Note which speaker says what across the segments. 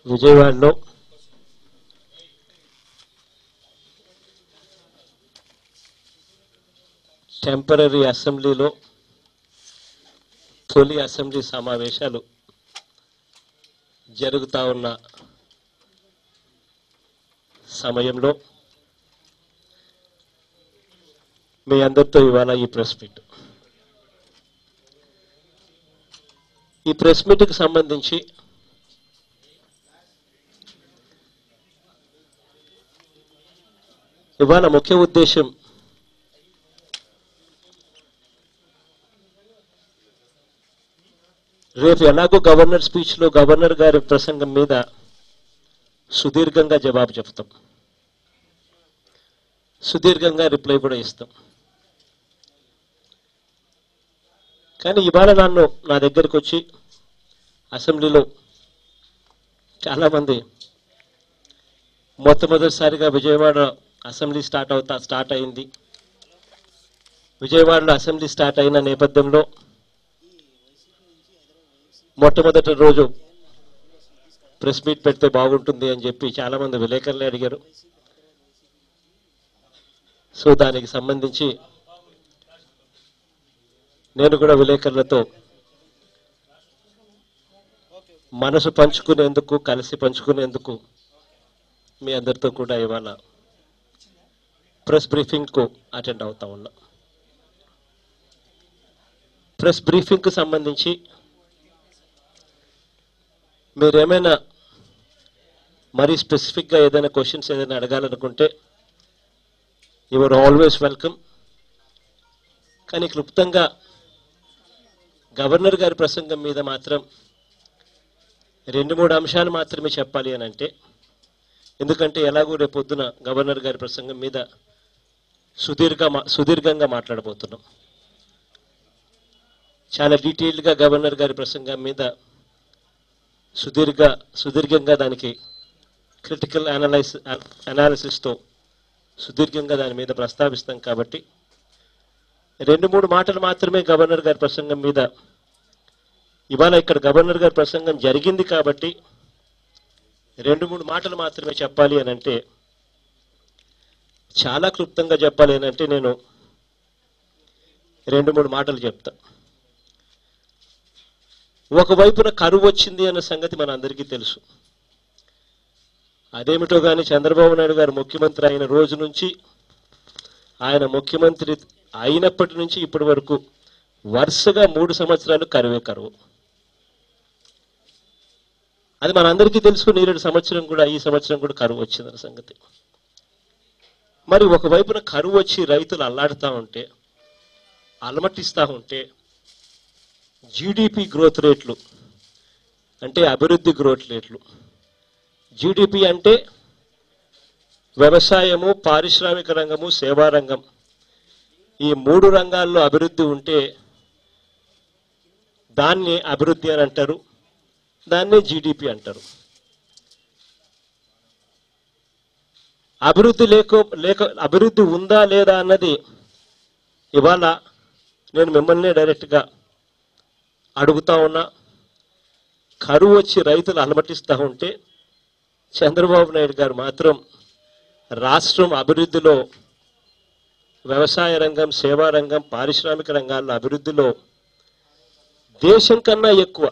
Speaker 1: విజయవాడలో టెంపరీ అసెంబ్లీలో తొలి అసెంబ్లీ సమావేశాలు జరుగుతా ఉన్న సమయంలో మీ అందరితో ఇవాళ ఈ ప్రెస్ మీట్ ఈ ప్రెస్ మీట్కి సంబంధించి ఇవాళ ముఖ్య ఉద్దేశం రేపు ఎలాగో గవర్నర్ స్పీచ్ లో గవర్నర్ గారి ప్రసంగం మీద సుదీర్ఘంగా జవాబు చెప్తాం సుదీర్ఘంగా రిప్లై కూడా ఇస్తాం కానీ ఇవాళ నన్ను నా దగ్గరికి వచ్చి అసెంబ్లీలో చాలామంది మొట్టమొదటిసారిగా విజయవాడ అసెంబ్లీ స్టార్ట్ అవుతా స్టార్ట్ అయింది విజయవాడలో అసెంబ్లీ స్టార్ట్ అయిన నేపథ్యంలో మొట్టమొదటి రోజు ప్రెస్ మీట్ పెడితే బాగుంటుంది అని చెప్పి చాలా మంది విలేకరులే అడిగారు సో దానికి సంబంధించి నేను కూడా విలేకరులతో మనసు పంచుకునేందుకు కలిసి పంచుకునేందుకు మీ అందరితో కూడా ఇవాళ ప్రెస్ బ్రీఫింగ్కు అటెండ్ అవుతా ఉన్నా ప్రెస్ బ్రీఫింగ్కు సంబంధించి మీరేమైనా మరీ స్పెసిఫిక్గా ఏదైనా క్వశ్చన్స్ ఏదైనా అడగాలనుకుంటే యువర్ ఆల్వేస్ వెల్కమ్ కానీ క్లుప్తంగా గవర్నర్ గారి ప్రసంగం మీద మాత్రం రెండు మూడు అంశాలు మాత్రమే చెప్పాలి అని అంటే ఎందుకంటే ఎలాగో రేపు పొద్దున గవర్నర్ గారి ప్రసంగం మీద సుదీర్ఘ మా- సుదీర్ఘంగా మాట్లాడబోతున్నాం చాలా డీటెయిల్డ్గా గవర్నర్ గారి ప్రసంగం మీద సుదీర్ఘ సుదీర్ఘంగా దానికి క్రిటికల్ అనలైస్ అనాలిసిస్తో సుదీర్ఘంగా దాని మీద ప్రస్తావిస్తాం కాబట్టి రెండు మూడు మాటలు మాత్రమే గవర్నర్ గారి ప్రసంగం మీద ఇవాళ ఇక్కడ గవర్నర్ గారి ప్రసంగం జరిగింది కాబట్టి రెండు మూడు మాటలు మాత్రమే చెప్పాలి అని అంటే చాలా క్లుప్తంగా చెప్పాలి అని అంటే నేను రెండు మూడు మాటలు చెప్తా ఒకవైపున కరువు వచ్చింది అన్న సంగతి మన అందరికీ తెలుసు అదేమిటో కానీ చంద్రబాబు నాయుడు గారు ముఖ్యమంత్రి అయిన రోజు నుంచి ఆయన ముఖ్యమంత్రి అయినప్పటి నుంచి ఇప్పటి వరకు వరుసగా మూడు సంవత్సరాలు కరువే కరువు అది మనందరికీ తెలుసు నేరేడు సంవత్సరం కూడా ఈ సంవత్సరం కూడా కరువు వచ్చిందన్న సంగతి మరి ఒకవైపున కరువు వచ్చి రైతులు అల్లాడుతూ ఉంటే అలమటిస్తూ ఉంటే జీడిపి గ్రోత్ రేట్లు అంటే అభివృద్ధి గ్రోత్ రేట్లు జీడిపి అంటే వ్యవసాయము పారిశ్రామిక రంగము సేవా రంగం ఈ మూడు రంగాల్లో అభివృద్ధి ఉంటే దాన్ని అభివృద్ధి అని అంటారు దాన్నే జీడిపి అంటారు అభివృద్ధి లేక లేక అభివృద్ధి ఉందా లేదా అన్నది ఇవాళ నేను మిమ్మల్ని డైరెక్ట్గా అడుగుతా ఉన్నా కరువు వచ్చి రైతులు అలమటిస్తూ ఉంటే చంద్రబాబు నాయుడు గారు మాత్రం రాష్ట్రం అభివృద్ధిలో వ్యవసాయ రంగం సేవా రంగం పారిశ్రామిక రంగాల్లో అభివృద్ధిలో దేశం కన్నా ఎక్కువ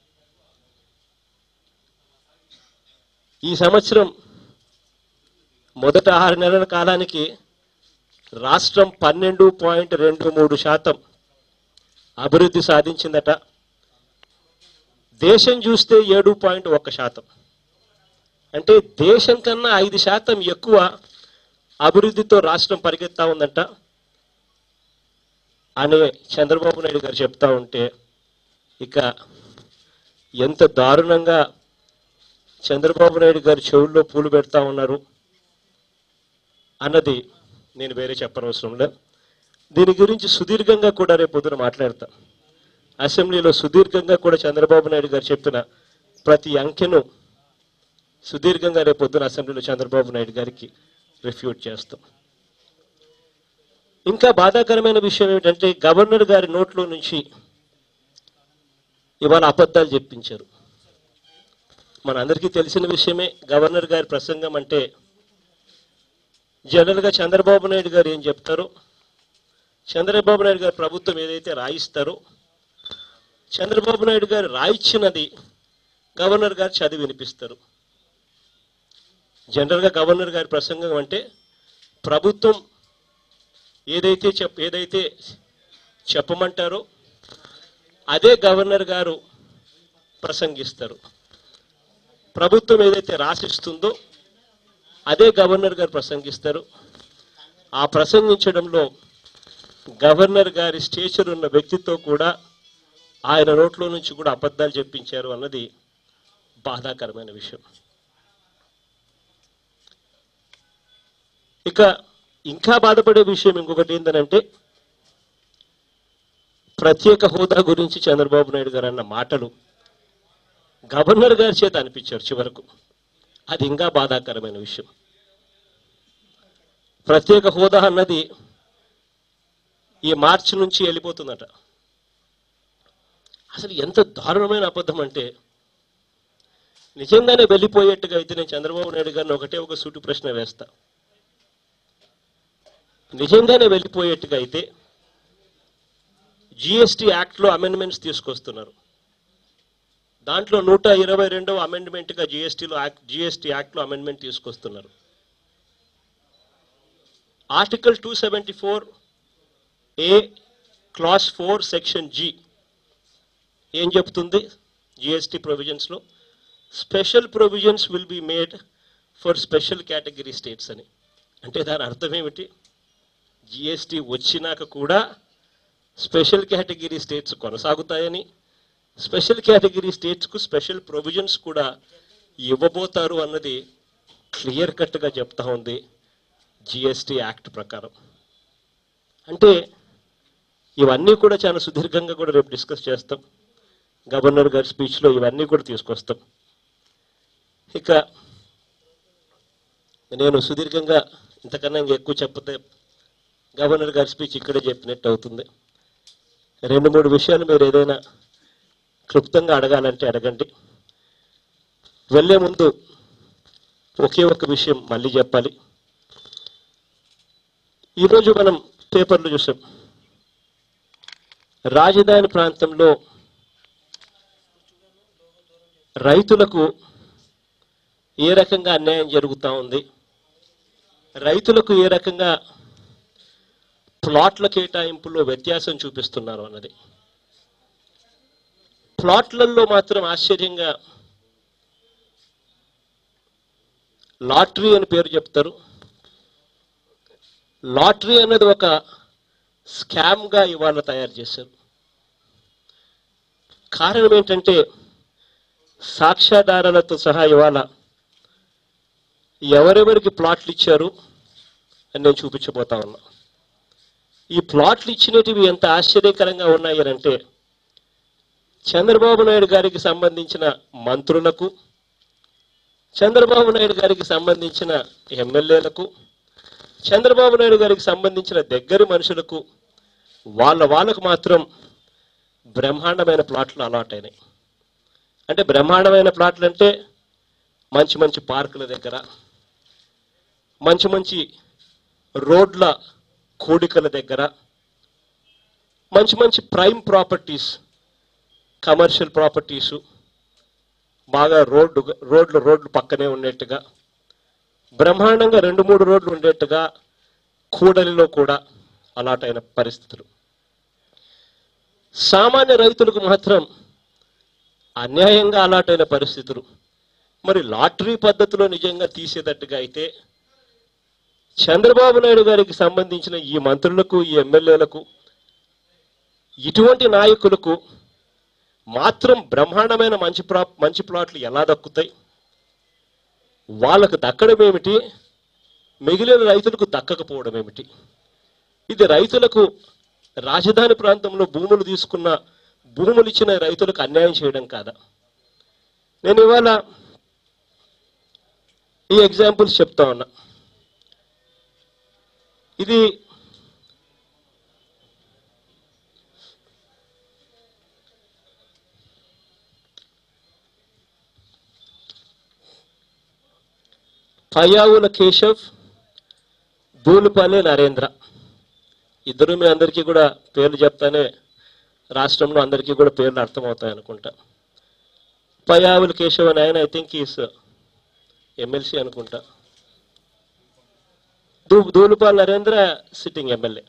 Speaker 1: ఈ సంవత్సరం మొదట ఆరు నెలల కాలానికి రాష్ట్రం పన్నెండు పాయింట్ రెండు మూడు శాతం అభివృద్ధి సాధించిందట దేశం చూస్తే ఏడు పాయింట్ ఒక్క శాతం అంటే దేశం కన్నా ఐదు శాతం ఎక్కువ అభివృద్ధితో రాష్ట్రం పరిగెత్తా ఉందంట అని చంద్రబాబు నాయుడు గారు చెప్తా ఉంటే ఇక ఎంత దారుణంగా చంద్రబాబు నాయుడు గారు చెవుల్లో పూలు పెడతా ఉన్నారు అన్నది నేను వేరే చెప్పనవసరం లేదు దీని గురించి సుదీర్ఘంగా కూడా రేపు పొద్దున మాట్లాడతా అసెంబ్లీలో సుదీర్ఘంగా కూడా చంద్రబాబు నాయుడు గారు చెప్పిన ప్రతి అంకెను సుదీర్ఘంగా రేపు పొద్దున అసెంబ్లీలో చంద్రబాబు నాయుడు గారికి రిఫ్యూట్ చేస్తాం ఇంకా బాధాకరమైన విషయం ఏమిటంటే గవర్నర్ గారి నోట్లో నుంచి ఇవాళ అబద్ధాలు చెప్పించారు మనందరికీ తెలిసిన విషయమే గవర్నర్ గారి ప్రసంగం అంటే జనరల్గా చంద్రబాబు నాయుడు గారు ఏం చెప్తారో చంద్రబాబు నాయుడు గారు ప్రభుత్వం ఏదైతే రాయిస్తారో చంద్రబాబు నాయుడు గారు రాయిచ్చినది గవర్నర్ గారు చదివి వినిపిస్తారు జనరల్గా గవర్నర్ గారి ప్రసంగం అంటే ప్రభుత్వం ఏదైతే చెప్ ఏదైతే చెప్పమంటారో అదే గవర్నర్ గారు ప్రసంగిస్తారు ప్రభుత్వం ఏదైతే రాసిస్తుందో అదే గవర్నర్ గారు ప్రసంగిస్తారు ఆ ప్రసంగించడంలో గవర్నర్ గారి స్టేచర్ ఉన్న వ్యక్తితో కూడా ఆయన నోట్లో నుంచి కూడా అబద్ధాలు చెప్పించారు అన్నది బాధాకరమైన విషయం ఇక ఇంకా బాధపడే విషయం ఇంకొకటి ఏంటంటే ప్రత్యేక హోదా గురించి చంద్రబాబు నాయుడు గారు అన్న మాటలు గవర్నర్ గారి చేత అనిపించారు చివరకు అది ఇంకా బాధాకరమైన విషయం ప్రత్యేక హోదా అన్నది ఈ మార్చి నుంచి వెళ్ళిపోతుందట అసలు ఎంత దారుణమైన అబద్ధం అంటే నిజంగానే వెళ్ళిపోయేట్టుగా అయితే నేను చంద్రబాబు నాయుడు గారిని ఒకటే ఒక సూటి ప్రశ్న వేస్తా నిజంగానే వెళ్ళిపోయేట్టుగా అయితే జిఎస్టీ యాక్ట్లో అమెండ్మెంట్స్ తీసుకొస్తున్నారు దాంట్లో నూట ఇరవై రెండవ అమెండ్మెంట్గా జిఎస్టీలో యాక్ట్ జిఎస్టీ యాక్ట్లో అమెండ్మెంట్ తీసుకొస్తున్నారు article two seventy four A clause four section G ఏం చెప్తుంది జిఎస్టీ ప్రొవిజన్స్లో special provisions will be made for special category states అని అంటే దాని అర్థం ఏమిటి జిఎస్టీ వచ్చినాక కూడా స్పెషల్ కేటగిరీ స్టేట్స్ కొనసాగుతాయని స్పెషల్ కేటగిరీ స్టేట్స్కు స్పెషల్ ప్రొవిజన్స్ కూడా ఇవ్వబోతారు అన్నది క్లియర్ కట్గా చెప్తా ఉంది జిఎస్టీ యాక్ట్ ప్రకారం అంటే ఇవన్నీ కూడా చాలా సుదీర్ఘంగా కూడా రేపు డిస్కస్ చేస్తాం గవర్నర్ గారి స్పీచ్లో ఇవన్నీ కూడా తీసుకొస్తాం ఇక నేను సుదీర్ఘంగా ఇంతకన్నా ఇంకా ఎక్కువ చెప్పతే గవర్నర్ గారి స్పీచ్ ఇక్కడే చెప్పినట్టు అవుతుంది రెండు మూడు విషయాలు మీరు ఏదైనా క్లుప్తంగా అడగాలంటే అడగండి వెళ్ళే ముందు ఒకే ఒక విషయం మళ్ళీ చెప్పాలి ఈరోజు మనం పేపర్లు చూసాం రాజధాని ప్రాంతంలో రైతులకు ఏ రకంగా అన్యాయం జరుగుతూ ఉంది రైతులకు ఏ రకంగా ప్లాట్ల కేటాయింపులో వ్యత్యాసం చూపిస్తున్నారు అన్నది ప్లాట్లలో మాత్రం ఆశ్చర్యంగా లాటరీ అని పేరు చెప్తారు లాటరీ అన్నది ఒక స్కామ్గా ఇవాళ తయారు చేశారు కారణం ఏంటంటే సాక్ష్యాధారాలతో సహా ఇవాళ ఎవరెవరికి ప్లాట్లు ఇచ్చారు అని నేను చూపించబోతా ఉన్నా ఈ ప్లాట్లు ఇచ్చినటివి ఎంత ఆశ్చర్యకరంగా ఉన్నాయి అని అంటే చంద్రబాబు నాయుడు గారికి సంబంధించిన మంత్రులకు చంద్రబాబు నాయుడు గారికి సంబంధించిన ఎమ్మెల్యేలకు చంద్రబాబు నాయుడు గారికి సంబంధించిన దగ్గరి మనుషులకు వాళ్ళ వాళ్ళకు మాత్రం బ్రహ్మాండమైన ప్లాట్లు అలాట్ అయినాయి అంటే బ్రహ్మాండమైన ప్లాట్లు అంటే మంచి మంచి పార్కుల దగ్గర మంచి మంచి రోడ్ల కూడికల దగ్గర మంచి మంచి ప్రైమ్ ప్రాపర్టీస్ కమర్షియల్ ప్రాపర్టీసు బాగా రోడ్డు రోడ్లు రోడ్లు పక్కనే ఉండేట్టుగా బ్రహ్మాండంగా రెండు మూడు రోడ్లు ఉండేట్టుగా కూడలిలో కూడా అలాట్ అయిన పరిస్థితులు సామాన్య రైతులకు మాత్రం అన్యాయంగా అలాట్ అయిన పరిస్థితులు మరి లాటరీ పద్ధతిలో నిజంగా తీసేటట్టుగా అయితే చంద్రబాబు నాయుడు గారికి సంబంధించిన ఈ మంత్రులకు ఈ ఎమ్మెల్యేలకు ఇటువంటి నాయకులకు మాత్రం బ్రహ్మాండమైన మంచి ప్రా మంచి ప్లాట్లు ఎలా దక్కుతాయి వాళ్ళకు దక్కడం ఏమిటి మిగిలిన రైతులకు దక్కకపోవడం ఏమిటి ఇది రైతులకు రాజధాని ప్రాంతంలో భూములు తీసుకున్న భూములు ఇచ్చిన రైతులకు అన్యాయం చేయడం కాదా నేను ఇవాళ ఈ ఎగ్జాంపుల్స్ చెప్తా ఉన్నా ఇది పయ్యావుల కేశవ్ దూలుపల్లి నరేంద్ర ఇద్దరు మీ అందరికీ కూడా పేర్లు చెప్తానే రాష్ట్రంలో అందరికీ కూడా పేర్లు అర్థమవుతాయి అనుకుంటా పయ్యావుల కేశవ్ అని ఆయన ఐ థింక్ ఈస్ ఎమ్మెల్సీ అనుకుంటా దూ దూలుపాల్ నరేంద్ర సిట్టింగ్ ఎమ్మెల్యే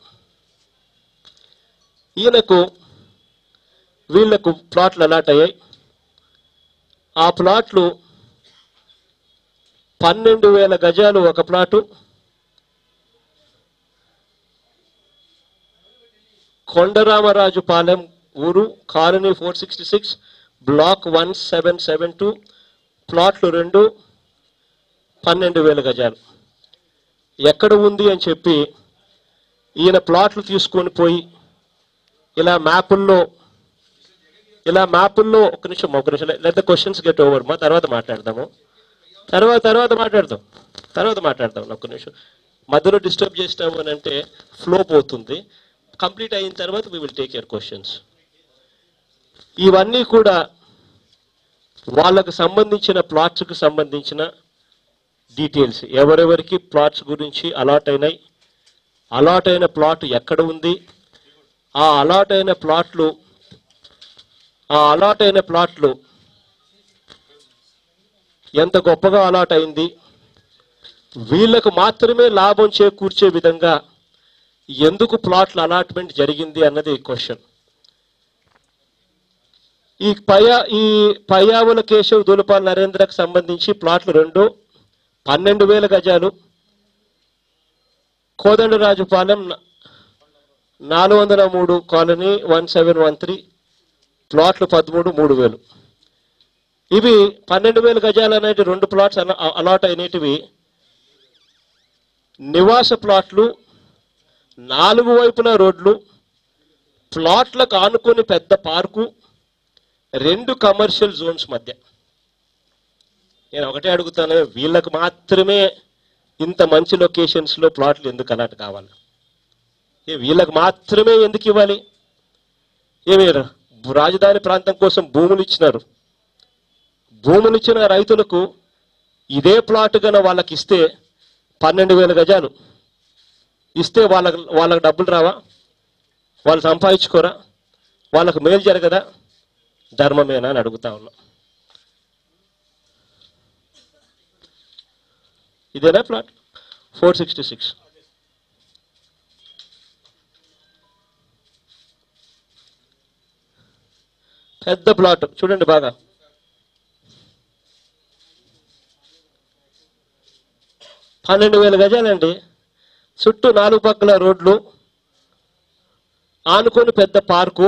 Speaker 1: ఈయనకు వీళ్లకు ప్లాట్లు అలాట్ అయ్యాయి ఆ ప్లాట్లు పన్నెండు వేల గజాలు ఒక ప్లాటు కొండరామరాజు పాలెం ఊరు colony four sixty six block one seven seven two ప్లాట్లు రెండు పన్నెండు వేల గజాలు ఎక్కడ ఉంది అని చెప్పి ఈయన ప్లాట్లు తీసుకొని పోయి ఇలా మ్యాపుల్లో ఇలా మ్యాపుల్లో ఒక నిమిషం ఒక నిమిషం లేదా క్వశ్చన్స్ గెట్ ఓవర్ మా తర్వాత మాట్లాడదాము తర్వాత తర్వాత మాట్లాడదాం తర్వాత మాట్లాడదాం ఒక్క నిమిషం మధ్యలో డిస్టర్బ్ చేసినాము అని అంటే ఫ్లో పోతుంది కంప్లీట్ అయిన తర్వాత we will take your questions ఇవన్నీ కూడా వాళ్ళకు సంబంధించిన ప్లాట్స్కి సంబంధించిన డీటెయిల్స్ ఎవరెవరికి ప్లాట్స్ గురించి అలాట్ అయినాయి అలాట్ అయిన ప్లాట్ ఎక్కడ ఉంది ఆ అలాట్ అయిన ప్లాట్లు ఆ అలాట్ అయిన ప్లాట్లు ఎంత గొప్పగా అలాట్ అయింది వీళ్ళకు మాత్రమే లాభం చేకూర్చే విధంగా ఎందుకు ప్లాట్ల అలాట్మెంట్ జరిగింది అన్నది క్వశ్చన్ ఈ పయా ఈ పయ్యావుల కేశవ్ దులపాల్ నరేంద్రకు సంబంధించి ప్లాట్లు రెండు పన్నెండు వేల గజాలు కోదండరాజుపాలెం న- నాలుగు వందల మూడు colony one seven one three ప్లాట్లు పదమూడు మూడు వేలు ఇవి పన్నెండు వేల గజాలు అనేటి రెండు ప్లాట్స్ అలా- అలాట్ అయినటివి నివాస ప్లాట్లు నాలుగు వైపుల రోడ్లు ప్లాట్లకు ఆనుకొని పెద్ద పార్కు రెండు కమర్షియల్ జోన్స్ మధ్య నేను ఒకటే అడుగుతాను వీళ్ళకు మాత్రమే ఇంత మంచి లొకేషన్స్ లో ప్లాట్లు ఎందుకు అలాట్ కావాలి ఏ వీళ్ళకి మాత్రమే ఎందుకు ఇవ్వాలి ఏమి రాజధాని ప్రాంతం కోసం భూములు ఇచ్చినారు భూములు ఇచ్చిన రైతులకు ఇదే ప్లాట్ గన వాళ్ళకి ఇస్తే పన్నెండు వేల గజాలు ఇస్తే వాళ్ళకి వాళ్ళకి డబ్బులు రావా వాళ్ళు సంపాదించుకోరా వాళ్ళకు మేలు జరగదా ధర్మమేనా అని అడుగుతా ఉన్నా ఇదేనా ప్లాట్ ఫోర్ సిక్స్టీ సిక్స్ పెద్ద ప్లాట్ చూడండి బాగా పన్నెండు వేల గజాలండి చుట్టూ నాలుగు పక్కల రోడ్లు ఆనుకొని పెద్ద పార్కు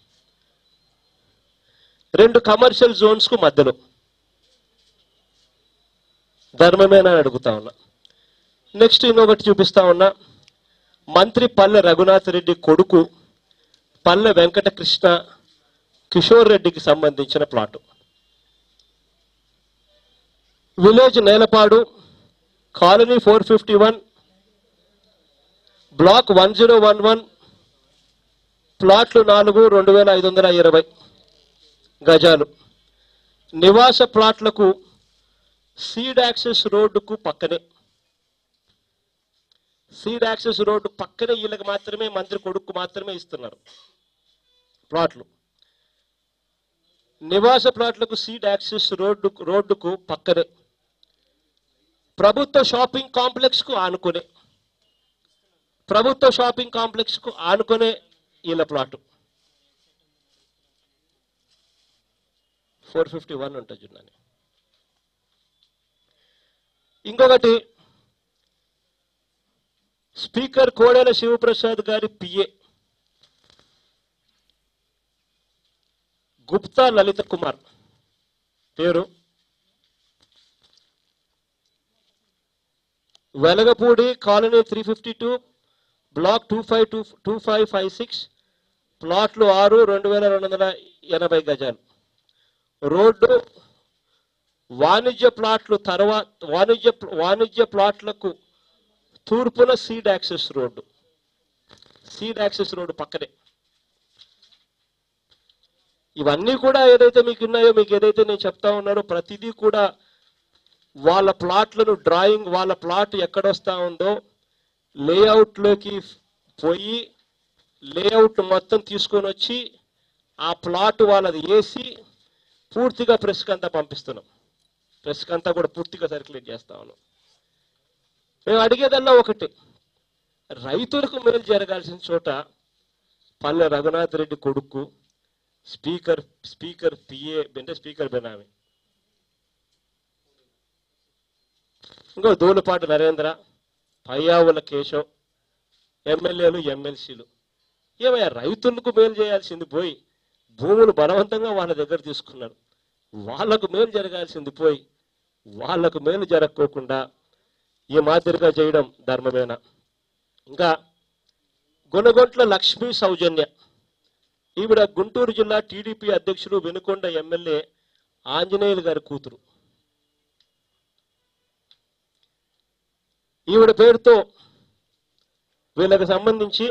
Speaker 1: రెండు కమర్షియల్ జోన్స్ కు మధ్యలో ధర్మమేనా అని అడుగుతా ఉన్నా నెక్స్ట్ ఇంకొకటి చూపిస్తా ఉన్నా మంత్రి పల్లె రఘునాథ్ రెడ్డి కొడుకు పల్లె వెంకటకృష్ణ కిషోర్ రెడ్డికి సంబంధించిన plot village Nelapadu colony four fifty one block one zero one one ప్లాట్లు నాలుగు రెండు వేల ఐదు వందల ఇరవై గజాలు నివాస ప్లాట్లకు సీడ్ యాక్సెస్ రోడ్డుకు పక్కనే సీడ్ యాక్సెస్ రోడ్డు పక్కనే వీళ్ళకి మాత్రమే మంత్రి కొడుకు మాత్రమే ఇస్తున్నారు ప్లాట్లు నివాస ప్లాట్లకు సీడ్ యాక్సెస్ రోడ్డు రోడ్డుకు పక్కనే ప్రభుత్వ షాపింగ్ కాంప్లెక్స్ కు ఆనుకునే ప్రభుత్వ షాపింగ్ కాంప్లెక్స్ కు ఆనుకునే వీళ్ళ ప్లాటు ఫోర్ ఫిఫ్టీ వన్ ఉంటుంది చూడండి ఇంకొకటి స్పీకర్ కోడెల శివప్రసాద్ గారి పిఏ గుప్తా లలిత కుమార్ పేరు Velagapudi colony three fifty two block two five two two five five six ప్లాట్లు ఆరు రెండు వేల రెండు వందల ఎనభై గజాలు రోడ్డు వాణిజ్య ప్లాట్లు తర్వాత వాణిజ్య వాణిజ్య ప్లాట్లకు తూర్పున seed access road seed access road పక్కనే ఇవన్నీ కూడా ఏదైతే మీకు ఉన్నాయో మీకు ఏదైతే నేను చెప్తా ఉన్నానో ప్రతిదీ కూడా వాళ్ళ ప్లాట్లను డ్రాయింగ్ వాళ్ళ ప్లాట్ ఎక్కడొస్తా ఉందో లేఅవుట్లోకి పోయి లేఅవుట్ మొత్తం తీసుకొని వచ్చి ఆ ప్లాట్ వాళ్ళది వేసి పూర్తిగా ప్రెస్కి అంతా పంపిస్తున్నాం ప్రెస్కి అంతా కూడా పూర్తిగా సర్క్యులేట్ చేస్తా ఉన్నాం మేము అడిగేదల్లా ఒకటి రైతులకు మేలు జరగాల్సిన చోట పల్లె రఘునాథ్ రెడ్డి కొడుకు స్పీకర్ స్పీకర్ పిఏ అంటే స్పీకర్ బెనామీ ఇంకో దూలపాటి నరేంద్ర పయ్యావుల కేశవ్ ఎమ్మెల్యేలు ఎమ్మెల్సీలు ఏమయ్యా రైతులకు మేలు చేయాల్సింది పోయి భూములు బలవంతంగా వాళ్ళ దగ్గర తీసుకున్నారు వాళ్లకు మేలు జరగాల్సింది పోయి వాళ్లకు మేలు జరగకోకుండా ఈ మాదిరిగా చేయడం ధర్మమేనా ఇంకా గొనగొంట్ల లక్ష్మీ సౌజన్య ఈవిడ గుంటూరు జిల్లా టీడీపీ అధ్యక్షులు వెనుకొండ ఎమ్మెల్యే ఆంజనేయులు గారి కూతురు ఈవిడ పేరుతో వీళ్ళకి సంబంధించి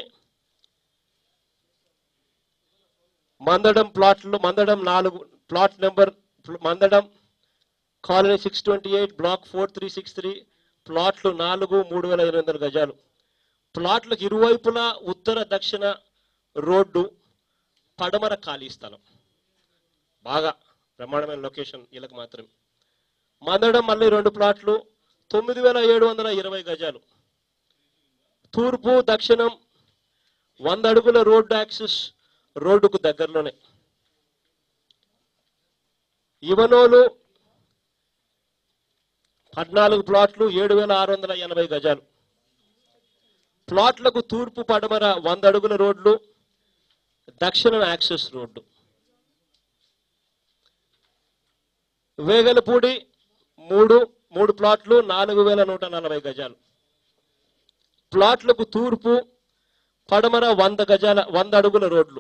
Speaker 1: మందడం ప్లాట్లు మందడం నాలుగు plot number Mandadam colony six twenty eight block four three six three ప్లాట్లు నాలుగు మూడు వేల ఎనిమిది వందల గజాలు ప్లాట్లకు ఇరువైపులా ఉత్తర దక్షిణ రోడ్డు పడమర ఖాళీ స్థలం బాగా బ్రహ్మాండమైన లొకేషన్ వీళ్ళకి మాత్రమే మందడం మళ్ళీ రెండు ప్లాట్లు తొమ్మిది వేల ఏడు వందల ఇరవై గజాలు తూర్పు దక్షిణం వంద అడుగుల రోడ్డు యాక్సిస్ రోడ్డుకు దగ్గరలోనే ఇవనోలు పద్నాలుగు ప్లాట్లు ఏడు వేల ఆరు వందల ఎనభై గజాలు ప్లాట్లకు తూర్పు పడమర వంద అడుగుల రోడ్లు దక్షిణం యాక్సెస్ రోడ్డు వేగలపూడి మూడు మూడు ప్లాట్లు నాలుగు వేల నూట నలభై గజాలు ప్లాట్లకు తూర్పు పడమర వంద గజాల వంద అడుగుల రోడ్లు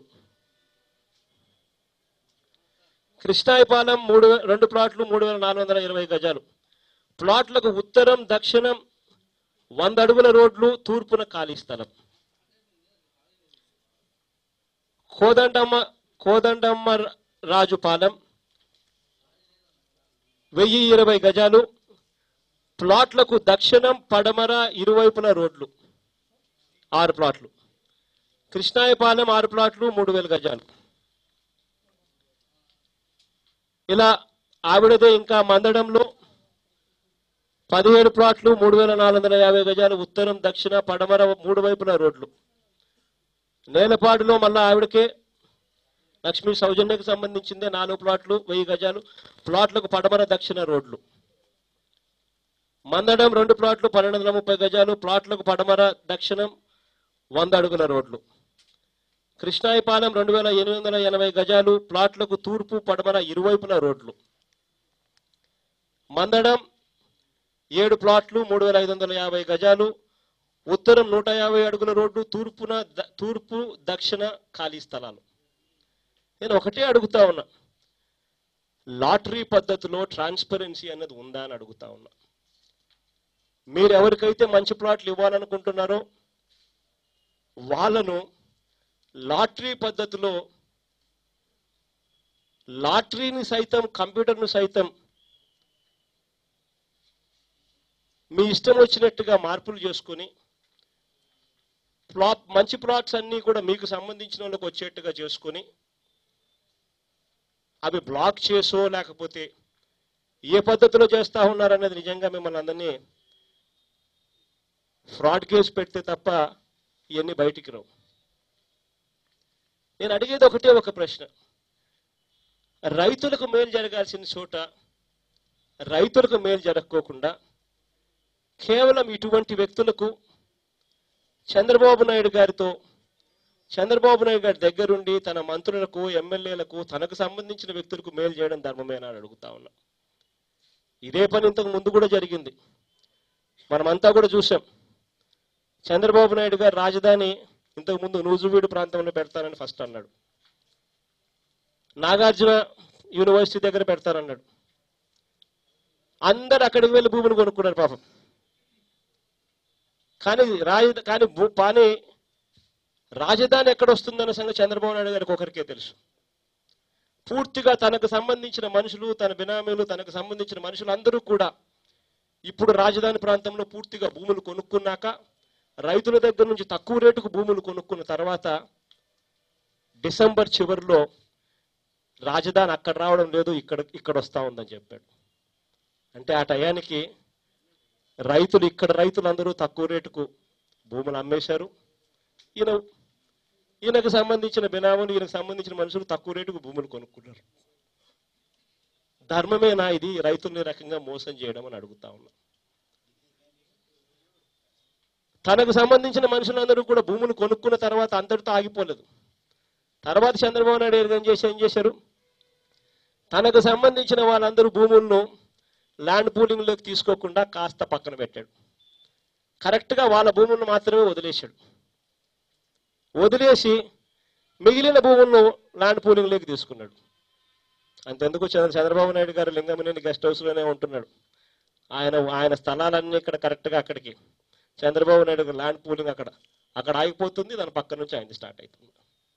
Speaker 1: కృష్ణాయపాలెం మూడు వే- రెండు ప్లాట్లు మూడు వేల నాలుగు వందల ఇరవై గజాలు ప్లాట్లకు ఉత్తరం దక్షిణం వంద అడుగుల రోడ్లు తూర్పున ఖాళీ స్థలం కోదండమ్మ కోదండమ్మ రాజుపాలెం వెయ్యి ఇరవై గజాలు ప్లాట్లకు దక్షిణం పడమర ఇరువైపుల రోడ్లు ఆరు ప్లాట్లు కృష్ణాయపాలెం ఆరు ప్లాట్లు మూడు వేల గజాలు ఇలా ఆవిడదే ఇంకా మందడంలో పదిహేడు ప్లాట్లు మూడు వేల నాలుగు వందల యాభై గజాలు ఉత్తరం దక్షిణ పడమర మూడు వైపుల రోడ్లు నేలపాడులో మళ్ళా ఆవిడకే లక్ష్మీ సౌజన్యకు సంబంధించిందే నాలుగు ప్లాట్లు వెయ్యి గజాలు ప్లాట్లకు పడమర దక్షిణ రోడ్లు మందడం రెండు ప్లాట్లు పన్నెండు వందల ముప్పై గజాలు ప్లాట్లకు పడమర దక్షిణం వంద అడుగుల రోడ్లు కృష్ణాయపాలెం రెండు వేల ఎనిమిది వందల ఎనభై గజాలు ప్లాట్లకు తూర్పు పడమర ఇరువైపుల రోడ్లు మందడం ఏడు ప్లాట్లు మూడు వేల ఐదు వందల యాభై గజాలు ఉత్తరం నూట యాభై అడుగుల రోడ్డు తూర్పున ద- తూర్పు దక్షిణ ఖాళీ స్థలాలు నేను ఒకటే అడుగుతా ఉన్నా లాటరీ పద్ధతిలో ట్రాన్స్పరెన్సీ అనేది ఉందా అని అడుగుతా ఉన్నా మీరు ఎవరికైతే మంచి ప్లాట్లు ఇవ్వాలనుకుంటున్నారో వాళ్ళను లాటరీ పద్ధతిలో లాటరీని సైతం కంప్యూటర్ను సైతం మీ ఇష్టం వచ్చినట్టుగా మార్పులు చేసుకుని ప్లాట్ మంచి ప్లాట్స్ అన్నీ కూడా మీకు సంబంధించిన వాళ్ళకి వచ్చేట్టుగా చేసుకుని అవి బ్లాక్ చేసో లేకపోతే ఏ పద్ధతిలో చేస్తా ఉన్నారనేది నిజంగా మిమ్మల్ని అందరినీ ఫ్రాడ్ కేసు పెడితే తప్ప ఇవన్నీ బయటికి రావు నేను అడిగేది ఒకటే ఒక ప్రశ్న రైతులకు మేలు జరగాల్సిన చోట రైతులకు మేలు జరగకోకుండా కేవలం ఇటువంటి వ్యక్తులకు చంద్రబాబు నాయుడు గారితో చంద్రబాబు నాయుడు గారి దగ్గరుండి తన మంత్రులకు ఎమ్మెల్యేలకు తనకు సంబంధించిన వ్యక్తులకు మేలు చేయడం ధర్మమేనా అని అడుగుతా ఉన్నా ఇదే పని ఇంతకు ముందు కూడా జరిగింది మనమంతా కూడా చూసాం చంద్రబాబు నాయుడు గారు రాజధాని ఇంతకు ముందు నూజువీడు ప్రాంతంలో పెడతానని ఫస్ట్ అన్నాడు నాగార్జున యూనివర్సిటీ దగ్గర పెడతానన్నాడు అందరు అక్కడికి వెళ్ళి భూములు కొనుక్కున్నారు పాపం కానీ రాజ కానీ భూ పాని రాజధాని ఎక్కడ వస్తుందన్న సంగతి చంద్రబాబు నాయుడు గారికి ఒకరికే తెలుసు పూర్తిగా తనకు సంబంధించిన మనుషులు తన బినామీలు తనకు సంబంధించిన మనుషులు అందరూ కూడా ఇప్పుడు రాజధాని ప్రాంతంలో పూర్తిగా భూములు కొనుక్కున్నాక రైతుల దగ్గర నుంచి తక్కువ రేటుకు భూములు కొనుక్కున్న తర్వాత డిసెంబర్ చివరిలో రాజధాని అక్కడ రావడం లేదు ఇక్కడ ఇక్కడ వస్తా ఉందని చెప్పాడు అంటే ఆ టయానికి రైతులు ఇక్కడ రైతులందరూ తక్కువ రేటుకు భూములు అమ్మేశారు ఈయన ఈయనకు సంబంధించిన బినాములు ఈయనకు సంబంధించిన మనుషులు తక్కువ రేటుకు భూములు కొనుక్కున్నారు ధర్మమేనా ఇది రైతుల్ని ఈ రకంగా మోసం చేయడం అని అడుగుతా ఉన్నా తనకు సంబంధించిన మనుషులందరూ కూడా భూములు కొనుక్కున్న తర్వాత అంతటితో ఆగిపోలేదు తర్వాత చంద్రబాబు నాయుడు ఏం చేసి ఏం చేశారు తనకు సంబంధించిన వాళ్ళందరూ భూములను ల్యాండ్ పూలింగ్లోకి తీసుకోకుండా కాస్త పక్కన పెట్టాడు కరెక్ట్గా వాళ్ళ భూములను మాత్రమే వదిలేశాడు వదిలేసి మిగిలిన భూములను ల్యాండ్ పూలింగ్లోకి తీసుకున్నాడు అంతెందుకు చంద్ర చంద్రబాబు నాయుడు గారు లింగమనేని గెస్ట్ హౌస్లోనే ఉంటున్నాడు ఆయన ఆయన స్థలాలన్నీ ఇక్కడ కరెక్ట్గా అక్కడికి చంద్రబాబు నాయుడు గారు ల్యాండ్ పూలింగ్ అక్కడ అక్కడ ఆగిపోతుంది దాని పక్క నుంచి ఆయన స్టార్ట్ అవుతుంది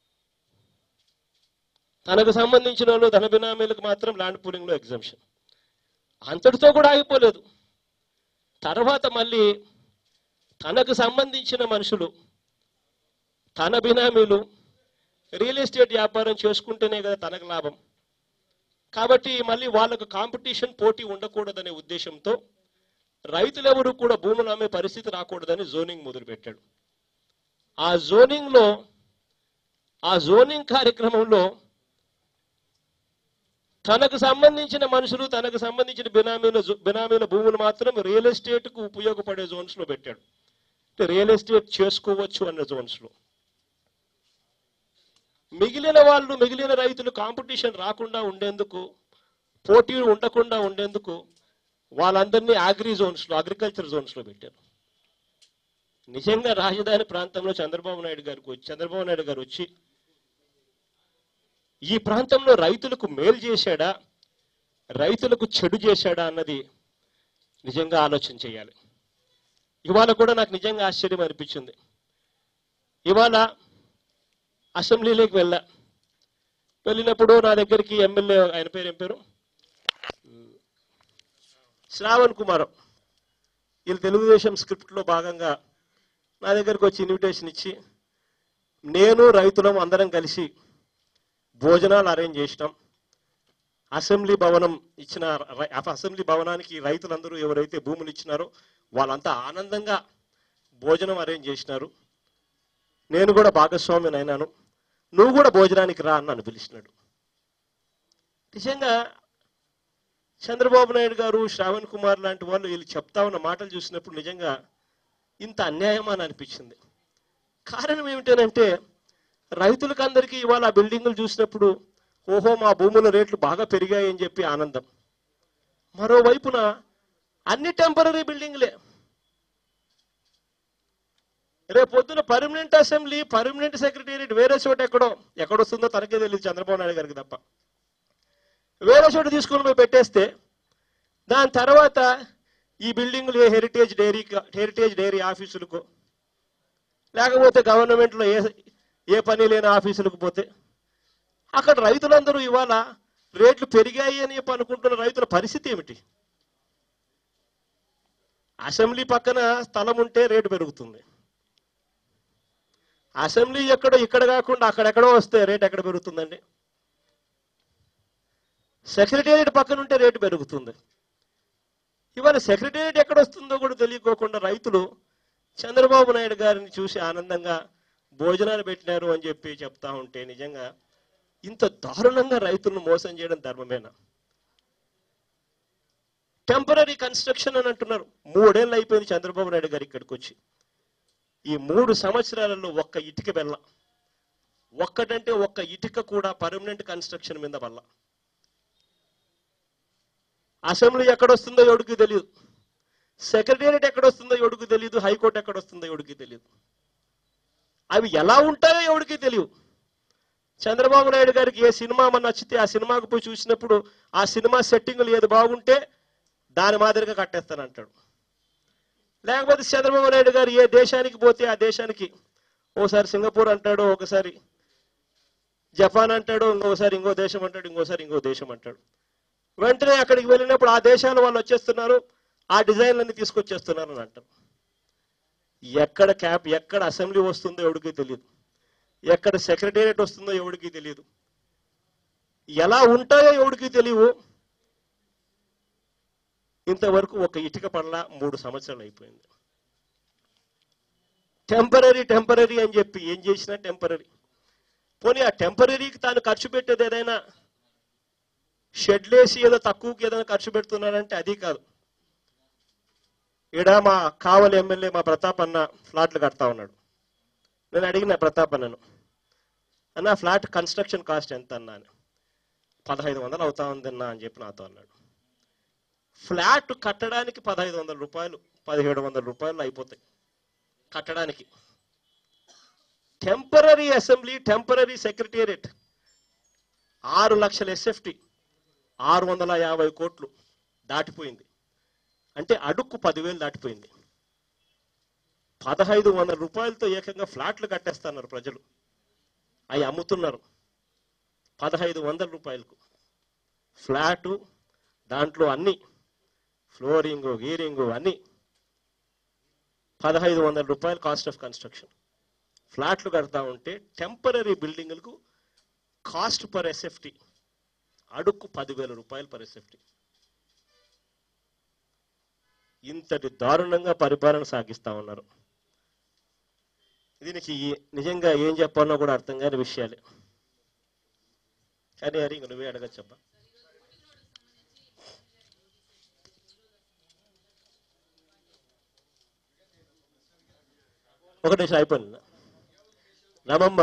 Speaker 1: తనకు సంబంధించిన వాళ్ళు ధన బినామీలకు మాత్రం ల్యాండ్ పూలింగ్లో ఎగ్జామ్షన్ అంతటితో కూడా ఆగిపోలేదు తర్వాత మళ్ళీ తనకు సంబంధించిన మనుషులు తన బినామీలు రియల్ ఎస్టేట్ వ్యాపారం చేసుకుంటేనే కదా తనకు లాభం కాబట్టి మళ్ళీ వాళ్ళకు కాంపిటీషన్ పోటీ ఉండకూడదనే ఉద్దేశంతో రైతులెవరూ కూడా భూములు అమ్మే పరిస్థితి రాకూడదని జోనింగ్ మొదలుపెట్టాడు ఆ జోనింగ్లో ఆ జోనింగ్ కార్యక్రమంలో తనకు సంబంధించిన మనుషులు తనకు సంబంధించిన బినామీల జో- బినామీల భూములు మాత్రం రియల్ ఎస్టేట్కు ఉపయోగపడే జోన్స్ లో పెట్టాడు అంటే రియల్ ఎస్టేట్ చేసుకోవచ్చు అన్న జోన్స్ లో మిగిలిన వాళ్ళు మిగిలిన రైతులు కాంపిటీషన్ రాకుండా ఉండేందుకు పోటీ ఉండకుండా ఉండేందుకు వాళ్ళందరినీ అగ్రి జోన్స్ లో అగ్రికల్చర్ జోన్స్ లో పెట్టారు నిజంగా రాజధాని ప్రాంతంలో చంద్రబాబు నాయుడు గారికి వచ్చి చంద్రబాబు నాయుడు గారు వచ్చి ఈ ప్రాంతంలో రైతులకు మేలు చేశాడా రైతులకు చెడు చేశాడా అన్నది నిజంగా ఆలోచన చేయాలి ఇవాళ కూడా నాకు నిజంగా ఆశ్చర్యం అనిపించింది ఇవాళ అసెంబ్లీలోకి వెళ్ళా వెళ్ళినప్పుడు నా దగ్గరికి ఎమ్మెల్యే ఆయన పేరు ఏం పేరు శ్రావణ్ కుమార్ వీళ్ళు తెలుగుదేశం స్క్రిప్ట్లో భాగంగా నా దగ్గరకు వచ్చి ఇన్విటేషన్ ఇచ్చి నేను రైతులం అందరం కలిసి భోజనాలు అరేంజ్ చేసినాం అసెంబ్లీ భవనం ఇచ్చిన రై- అసెంబ్లీ భవనానికి రైతులందరూ ఎవరైతే భూములు ఇచ్చినారో వాళ్ళంతా ఆనందంగా భోజనం అరేంజ్ చేసినారు నేను కూడా భాగస్వామిని అయినాను నువ్వు కూడా భోజనానికి రా అని నన్ను పిలిచినాడు నిజంగా చంద్రబాబు నాయుడు గారు శ్రావణ్ కుమార్ లాంటి వాళ్ళు వీళ్ళు చెప్తా ఉన్న మాటలు చూసినప్పుడు నిజంగా ఇంత అన్యాయమా అని అనిపించింది కారణం ఏమిటనంటే రైతులకు అందరికీ ఇవాళ ఆ బిల్డింగులు చూసినప్పుడు ఓహో మా భూముల రేట్లు బాగా పెరిగాయి అని చెప్పి ఆనందం మరోవైపున అన్ని టెంపరీ బిల్డింగ్లే రేపు పొద్దున పర్మనెంట్ అసెంబ్లీ పర్మనెంట్ సెక్రటేరియట్ వేరే చోట ఎక్కడో ఎక్కడొస్తుందో తనకే తెలియదు చంద్రబాబు నాయుడు గారికి తప్ప వేరే చోట తీసుకుని పోయి పెట్టేస్తే దాని తర్వాత ఈ బిల్డింగ్లు ఏ హెరిటేజ్ డైరీ హెరిటేజ్ డైరీ ఆఫీసులకు లేకపోతే గవర్నమెంట్లో ఏ ఏ పని లేని ఆఫీసులకు పోతే అక్కడ రైతులందరూ ఇవాళ రేట్లు పెరిగాయి అని చెప్పి అనుకుంటున్న రైతుల పరిస్థితి ఏమిటి అసెంబ్లీ పక్కన స్థలం ఉంటే రేటు పెరుగుతుంది అసెంబ్లీ ఎక్కడో ఇక్కడ కాకుండా అక్కడెక్కడో వస్తే రేట్ ఎక్కడ పెరుగుతుందండి సెక్రటేరియట్ పక్కన ఉంటే రేటు పెరుగుతుంది ఇవాళ సెక్రటేరియట్ ఎక్కడ వస్తుందో కూడా తెలియకోకుండా రైతులు చంద్రబాబు నాయుడు గారిని చూసి ఆనందంగా భోజనాలు పెట్టినారు అని చెప్పి చెప్తా ఉంటే నిజంగా ఇంత దారుణంగా రైతులను మోసం చేయడం ధర్మమేనా టెంపరీ కన్స్ట్రక్షన్ అని అంటున్నారు మూడేళ్ళు అయిపోయింది చంద్రబాబు నాయుడు గారు ఇక్కడికి వచ్చి ఈ మూడు సంవత్సరాలలో ఒక్క ఇటుక వెళ్ళ ఒక్కటంటే ఒక్క ఇటుక కూడా పర్మనెంట్ కన్స్ట్రక్షన్ మీద వల్ల అసెంబ్లీ ఎక్కడొస్తుందో ఎవడికి తెలియదు సెక్రటేరియట్ ఎక్కడొస్తుందో ఎవడికి తెలియదు హైకోర్టు ఎక్కడొస్తుందో ఎవడికి తెలియదు అవి ఎలా ఉంటాయో ఎవడికి తెలియదు చంద్రబాబు నాయుడు గారికి ఏ సినిమా మన నచ్చితే ఆ సినిమాకు పోయి చూసినప్పుడు ఆ సినిమా సెట్టింగ్లు ఏది బాగుంటే దాని మాదిరిగా కట్టేస్తానంటాడు లేకపోతే చంద్రబాబు నాయుడు గారు ఏ దేశానికి పోతే ఆ దేశానికి ఓసారి సింగపూర్ అంటాడు ఒకసారి జపాన్ అంటాడు ఇంకోసారి ఇంకో దేశం అంటాడు ఇంకోసారి ఇంకో దేశం అంటాడు వెంటనే అక్కడికి వెళ్ళినప్పుడు ఆ దేశాల వాళ్ళు వచ్చేస్తున్నారు ఆ డిజైన్లన్నీ తీసుకొచ్చేస్తున్నారు అని అంటారు ఎక్కడ క్యాప్ ఎక్కడ అసెంబ్లీ వస్తుందో ఎవడికి తెలియదు ఎక్కడ సెక్రటేరియట్ వస్తుందో ఎవడికి తెలియదు ఎలా ఉంటాయో ఎవడికి తెలియవు ఇంతవరకు ఒక ఇటుక పడల మూడు సంవత్సరాలు అయిపోయింది టెంపరీ టెంపరీ అని చెప్పి ఏం చేసినా టెంపరీ పోనీ ఆ టెంపరీకి తాను ఖర్చు పెట్టేది ఏదైనా షెడ్లేసి ఏదో తక్కువకి ఏదైనా ఖర్చు పెడుతున్నాడంటే అది కాదు ఈడ మా కావలి ఎమ్మెల్యే మా ప్రతాప్ అన్న ఫ్లాట్లు కడతా ఉన్నాడు నేను అడిగిన ప్రతాప్ అన్నను అన్న ఫ్లాట్ కన్స్ట్రక్షన్ కాస్ట్ ఎంత అన్నా అని పదహైదు వందలు అవుతా ఉందన్నా అని చెప్పి నాతో అన్నాడు ఫ్లాట్ కట్టడానికి పదహైదు వందల రూపాయలు పదిహేడు వందల రూపాయలు అయిపోతాయి కట్టడానికి టెంపరీ అసెంబ్లీ టెంపరీ సెక్రటేరియట్ ఆరు లక్షల ఎస్ఎఫ్టి ఆరు వందల యాభై కోట్లు దాటిపోయింది అంటే అడుక్కు పదివేలు దాటిపోయింది పదహైదు వందల రూపాయలతో ఏకంగా ఫ్లాట్లు కట్టేస్తున్నారు ప్రజలు అవి అమ్ముతున్నారు పదహైదు వందల రూపాయలకు ఫ్లాటు దాంట్లో అన్ని ఫ్లోరింగు గీరింగు అన్ని పదహైదు వందల రూపాయలు కాస్ట్ ఆఫ్ కన్స్ట్రక్షన్ ఫ్లాట్లు కడతా ఉంటే టెంపరీ బిల్డింగులకు కాస్ట్ పర్ ఎస్ఎఫ్టీ అడుక్కు పదివేల రూపాయలు పర్ ఎస్ఎఫ్టీ ఇంతటి దారుణంగా పరిపాలన సాగిస్తా ఉన్నారు దీనికి ఈ- నిజంగా ఏం చెప్పాలో కూడా అర్థం కాని విషయాలే కానీ హరి ఇంక నువ్వే అడగచ్చబ్బా ఒక నిమిషం అయిపోయింది రామమ్మ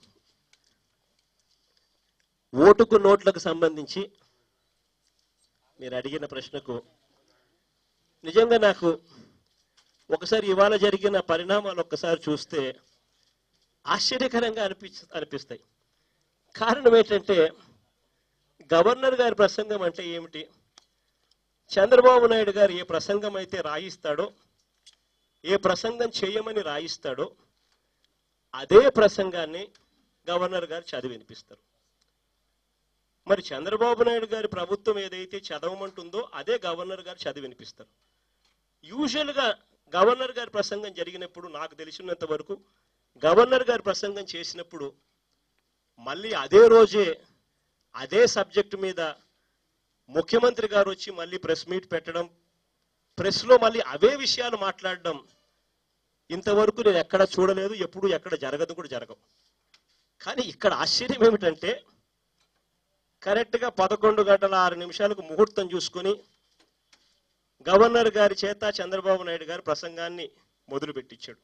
Speaker 1: ఓటుకు నోట్లకు సంబంధించి మీరు అడిగిన ప్రశ్నకు నిజంగా నాకు ఒకసారి ఇవాళ జరిగిన పరిణామాలు ఒక్కసారి చూస్తే ఆశ్చర్యకరంగా అనిపి అనిపిస్తాయి కారణం ఏంటంటే గవర్నర్ గారి ప్రసంగం అంటే ఏమిటి చంద్రబాబు నాయుడు గారు ఏ ప్రసంగం అయితే రాయిస్తాడో ఏ ప్రసంగం చేయమని రాయిస్తాడో అదే ప్రసంగాన్ని గవర్నర్ గారు చదివి వినిపిస్తారు మరి చంద్రబాబు నాయుడు గారి ప్రభుత్వం ఏదైతే చదవమంటుందో అదే గవర్నర్ గారు చదివి వినిపిస్తారు యూజువల్గా గవర్నర్ గారి ప్రసంగం జరిగినప్పుడు నాకు తెలిసినంత వరకు గవర్నర్ గారి ప్రసంగం చేసినప్పుడు మళ్ళీ అదే రోజే అదే సబ్జెక్టు మీద ముఖ్యమంత్రి గారు వచ్చి మళ్ళీ ప్రెస్ మీట్ పెట్టడం ప్రెస్లో మళ్ళీ అవే విషయాలు మాట్లాడడం ఇంతవరకు నేను ఎక్కడ చూడలేదు ఎప్పుడు ఎక్కడ జరగదు కూడా జరగవు కానీ ఇక్కడ ఆశ్చర్యం ఏమిటంటే కరెక్ట్గా పదకొండు గంటల ఆరు నిమిషాలకు ముహూర్తం చూసుకొని గవర్నర్ గారి చేత చంద్రబాబు నాయుడు గారి ప్రసంగాన్ని మొదలు పెట్టించాడు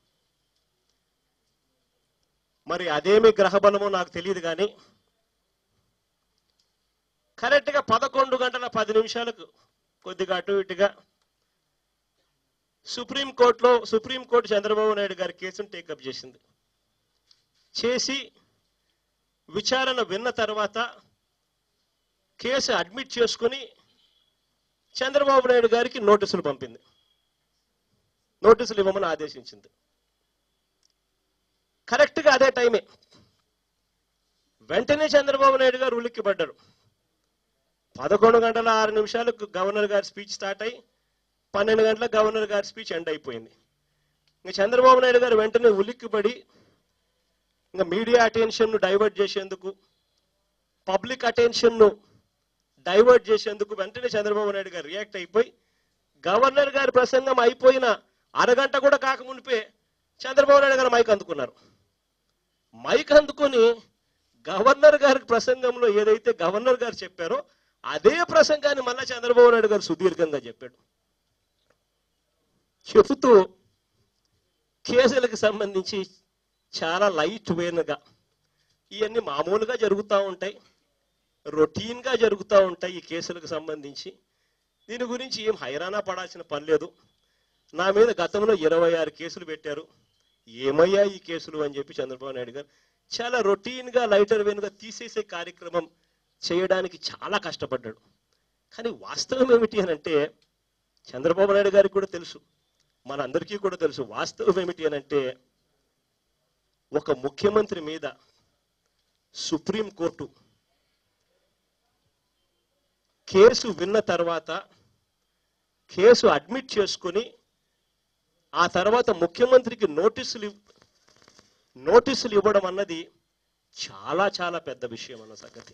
Speaker 1: మరి అదేమి గ్రహబలమో నాకు తెలియదు కానీ కరెక్ట్గా పదకొండు గంటల పది నిమిషాలకు కొద్దిగా అటు ఇటుగా సుప్రీంకోర్టులో సుప్రీంకోర్టు చంద్రబాబు నాయుడు గారి కేసును టేకప్ చేసింది చేసి విచారణ విన్న తర్వాత కేసు అడ్మిట్ చేసుకుని చంద్రబాబు నాయుడు గారికి నోటీసులు పంపింది నోటీసులు ఇవ్వమని ఆదేశించింది కరెక్ట్గా అదే టైమే వెంటనే చంద్రబాబు నాయుడు గారు ఉలిక్కి పడ్డారు పదకొండు గంటల ఆరు నిమిషాలకు గవర్నర్ గారి స్పీచ్ స్టార్ట్ అయ్యి పన్నెండు గంటలకు గవర్నర్ గారి స్పీచ్ ఎండ్ అయిపోయింది ఇంకా చంద్రబాబు నాయుడు గారు వెంటనే ఉలిక్కిపడి ఇంకా మీడియా అటెన్షన్ను డైవర్ట్ చేసేందుకు పబ్లిక్ అటెన్షన్ను డైవర్ట్ చేసేందుకు వెంటనే చంద్రబాబు నాయుడు గారు రియాక్ట్ అయిపోయి గవర్నర్ గారి ప్రసంగం అయిపోయిన అరగంట కూడా కాకమునిపే చంద్రబాబు నాయుడు గారు మైక్ అందుకున్నారు మైక్ అందుకొని గవర్నర్ గారి ప్రసంగంలో ఏదైతే గవర్నర్ గారు చెప్పారో అదే ప్రసంగాన్ని మళ్ళా చంద్రబాబు నాయుడు గారు సుదీర్ఘంగా చెప్పాడు చెబుతూ కేసులకు సంబంధించి చాలా లైట్ వేనుగా ఇవన్నీ మామూలుగా జరుగుతూ ఉంటాయి రొటీన్గా జరుగుతూ ఉంటాయి ఈ కేసులకు సంబంధించి దీని గురించి ఏం హైరానా పడాల్సిన పని లేదు నా మీద గతంలో ఇరవై ఆరు కేసులు పెట్టారు ఏమయ్యా ఈ కేసులు అని చెప్పి చంద్రబాబు నాయుడు గారు చాలా రొటీన్గా లైటర్ వేనుగా తీసేసే కార్యక్రమం చేయడానికి చాలా కష్టపడ్డాడు కానీ వాస్తవం ఏమిటి అని అంటే చంద్రబాబు నాయుడు గారికి కూడా తెలుసు మనందరికీ కూడా తెలుసు వాస్తవం ఏమిటి అని అంటే ఒక ముఖ్యమంత్రి మీద సుప్రీంకోర్టు కేసు విన్న తర్వాత కేసు అడ్మిట్ చేసుకొని ఆ తర్వాత ముఖ్యమంత్రికి నోటీసులు ఇవ్- నోటీసులు ఇవ్వడం అన్నది చాలా చాలా పెద్ద విషయం అన్న సంగతి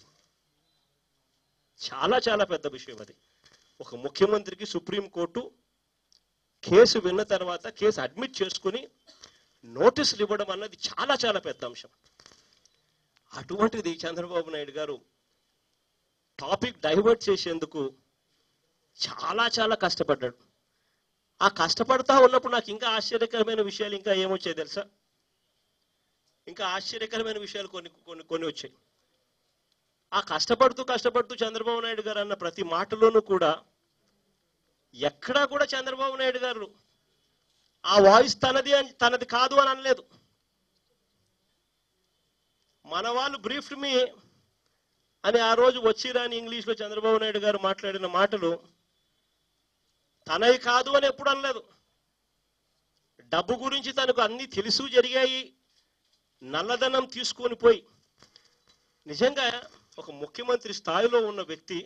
Speaker 1: చాలా చాలా పెద్ద విషయం అది ఒక ముఖ్యమంత్రికి సుప్రీంకోర్టు కేసు విన్న తర్వాత కేసు అడ్మిట్ చేసుకుని నోటీసులు ఇవ్వడం అన్నది చాలా చాలా పెద్ద అంశం అటువంటిది చంద్రబాబు నాయుడు గారు టాపిక్ డైవర్ట్ చేసేందుకు చాలా చాలా కష్టపడ్డాడు ఆ కష్టపడతా ఉన్నప్పుడు నాకు ఇంకా ఆశ్చర్యకరమైన విషయాలు ఇంకా ఏమొచ్చాయి తెలుసా ఇంకా ఆశ్చర్యకరమైన విషయాలు కొన్ని కొన్ని కొన్ని వచ్చాయి ఆ కష్టపడుతూ కష్టపడుతూ చంద్రబాబు నాయుడు గారు అన్న ప్రతి మాటలోనూ కూడా ఎక్కడా కూడా చంద్రబాబు నాయుడు గారు ఆ వాయిస్ తనది అని తనది కాదు అని అనలేదు మన వాళ్ళు బ్రీఫ్డ్ మీ అని ఆ రోజు వచ్చిరాని ఇంగ్లీష్లో చంద్రబాబు నాయుడు గారు మాట్లాడిన మాటలు తనవి కాదు అని ఎప్పుడు అనలేదు డబ్బు గురించి తనకు అన్ని తెలుసు జరిగాయి నల్లధనం తీసుకొని పోయి నిజంగా ఒక ముఖ్యమంత్రి స్థాయిలో ఉన్న వ్యక్తి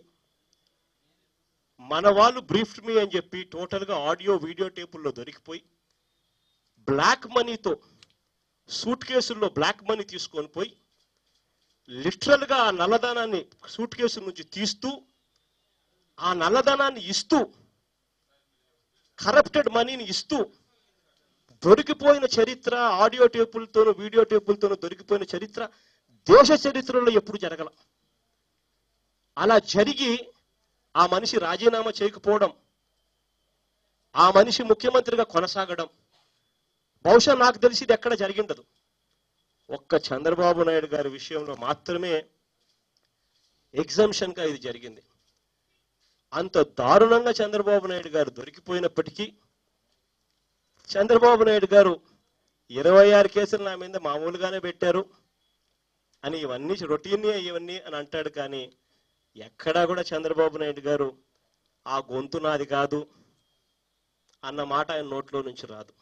Speaker 1: మన వాళ్ళు బ్రీఫ్డ్ మీ అని చెప్పి టోటల్గా ఆడియో వీడియో టేపుల్లో దొరికిపోయి బ్లాక్ మనీతో సూట్ కేసుల్లో బ్లాక్ మనీ తీసుకొని పోయి లిటరల్గా ఆ నల్లధనాన్ని సూట్ కేసు నుంచి తీస్తూ ఆ నల్లధనాన్ని ఇస్తూ కరప్టెడ్ మనీని ఇస్తూ దొరికిపోయిన చరిత్ర ఆడియో టేపులతోనూ వీడియో టేపులతోనూ దొరికిపోయిన చరిత్ర దేశ చరిత్రలో ఎప్పుడు జరగల అలా జరిగి ఆ మనిషి రాజీనామా చేయకపోవడం ఆ మనిషి ముఖ్యమంత్రిగా కొనసాగడం బహుశా నాకు తెలిసి ఇది ఎక్కడ జరిగిండదు ఒక్క చంద్రబాబు నాయుడు గారి విషయంలో మాత్రమే ఎగ్జంప్షన్గా ఇది జరిగింది అంత దారుణంగా చంద్రబాబు నాయుడు గారు దొరికిపోయినప్పటికీ చంద్రబాబు నాయుడు గారు ఇరవై ఆరు కేసులు నా మీద మామూలుగానే పెట్టారు అని ఇవన్నీ రొటీన్ ఇవన్నీ అని అంటాడు కానీ ఎక్కడా కూడా చంద్రబాబు నాయుడు గారు ఆ గొంతు నాది కాదు అన్న మాట ఆయన నోట్లో నుంచి రాదు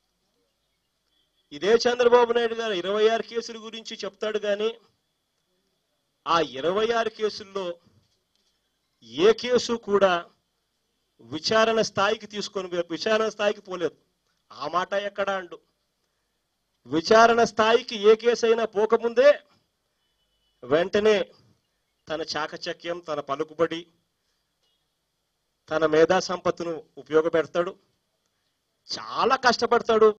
Speaker 1: ఇదే చంద్రబాబు నాయుడు గారు ఇరవై ఆరు కేసుల గురించి చెప్తాడు కానీ ఆ ఇరవై ఆరు కేసుల్లో ఏ కేసు కూడా విచారణ స్థాయికి తీసుకొని పో- విచారణ స్థాయికి పోలేదు ఆ మాట ఎక్కడా అండు విచారణ స్థాయికి ఏ కేసు అయినా పోకముందే వెంటనే తన చాకచక్యం తన పలుకుబడి తన మేధా సంపత్తును ఉపయోగపెడతాడు చాలా కష్టపడతాడు